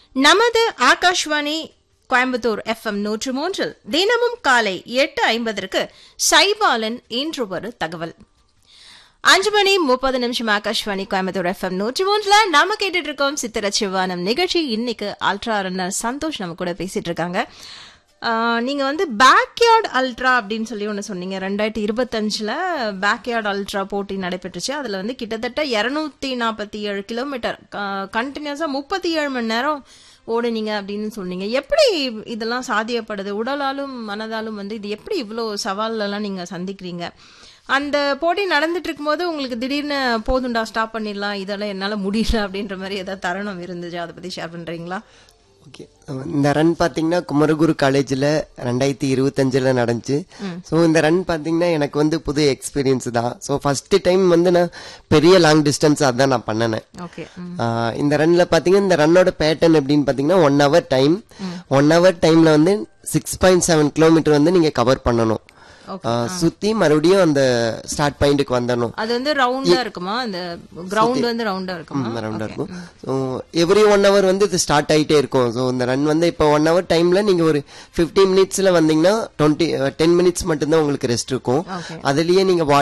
நமது ஆகாஷ்வாணி கோயம்புத்தூர் எஃப்எம் நூற்று மூன்றில் தினமும் காலை எட்டு ஐம்பதற்கு சைபாலன் இன்று ஒரு தகவல் அஞ்சு மணி முப்பது நிமிஷம் ஆகாஷ்வாணி கோயம்புத்தூர் எஃப்எம் நூற்றி மூன்றுல நாம கேட்டுட்டு இருக்கோம் சித்திர சிவானம் நிகழ்ச்சி இன்னைக்கு அல்ட்ரா ரன்னர் சந்தோஷ் நம்ம கூட பேசிட்டு இருக்காங்க ஆஹ், நீங்க வந்து பேக்யார்ட் அல்ட்ரா அப்படின்னு சொல்லி ஒன்று சொன்னீங்க ரெண்டாயிரத்தி இருபத்தஞ்சுல பேக்யார்ட் அல்ட்ரா போட்டி நடைபெற்றுச்சு அதுல வந்து கிட்டத்தட்ட இருநூத்தி நாற்பத்தி ஏழு கிலோமீட்டர் கண்டினியூஸா முப்பத்தி ஏழு மணி நேரம் ஓடுனீங்க அப்படின்னு சொன்னீங்க எப்படி இதெல்லாம் சாத்தியப்படுது உடலாலும் மனதாலும் வந்து இது எப்படி இவ்வளோ சவால் எல்லாம் நீங்க சந்திக்கிறீங்க அந்த போட்டி நடந்துட்டு இருக்கும்போது உங்களுக்கு திடீர்னு போதுண்டா ஸ்டாப் பண்ணிடலாம் இதெல்லாம் என்னால முடியல அப்படின்ற மாதிரி ஏதாவது தருணம் இருந்துச்சு அதை பத்தி ஷேர் பண்றீங்களா ஓகே இந்த ரன் பாத்தீங்கன்னா குமரகுரு காலேஜ்ல ரெண்டாயிரத்தி இருபத்தஞ்சுல நடந்துச்சு ஸோ இந்த ரன் பாத்தீங்கன்னா எனக்கு வந்து புது எக்ஸ்பீரியன்ஸ் தான் ஸோ ஃபர்ஸ்ட் டைம் வந்து நான் பெரிய லாங் டிஸ்டன்ஸ் அதான் நான் பண்ணினேன் ஓகே ஆஹ் இந்த ரன்ல பாத்தீங்கன்னா இந்த ரன்னோட பேட்டர்ன் எப்படின்னு பாத்தீங்கன்னா one hour time one hour டைம்ல வந்து சிக்ஸ் பாயிண்ட் செவன் கிலோமீட்டர் வந்து நீங்க கவர் பண்ணணும் ஆஹ் சுத்தி மறுபடியும் அந்த ஸ்டார்ட் பாயிண்ட்டுக்கு வந்துடணும் அது வந்து ரவுண்டா இருக்குமா அந்த கிரவுண்ட் வந்து ரவுண்டா இருக்குமா ரவுண்டா இருக்கும் ஸோ எவ்ரி ஒன் ஹவர் வந்து இது ஸ்டார்ட் ஆயிட்டே இருக்கும் ஸோ இந்த ரன் வந்து இப்போ ஒன் ஹவர் டைம்ல நீங்க ஒரு ஃபிஃப்டீன் மினிட்ஸ்ல வந்தீங்கன்னா டுவெண்ட்டி டென் மினிட்ஸ் மட்டும்தான் உங்களுக்கு ரெஸ்ட் இருக்கும் Okay. அதுலயே நீங்க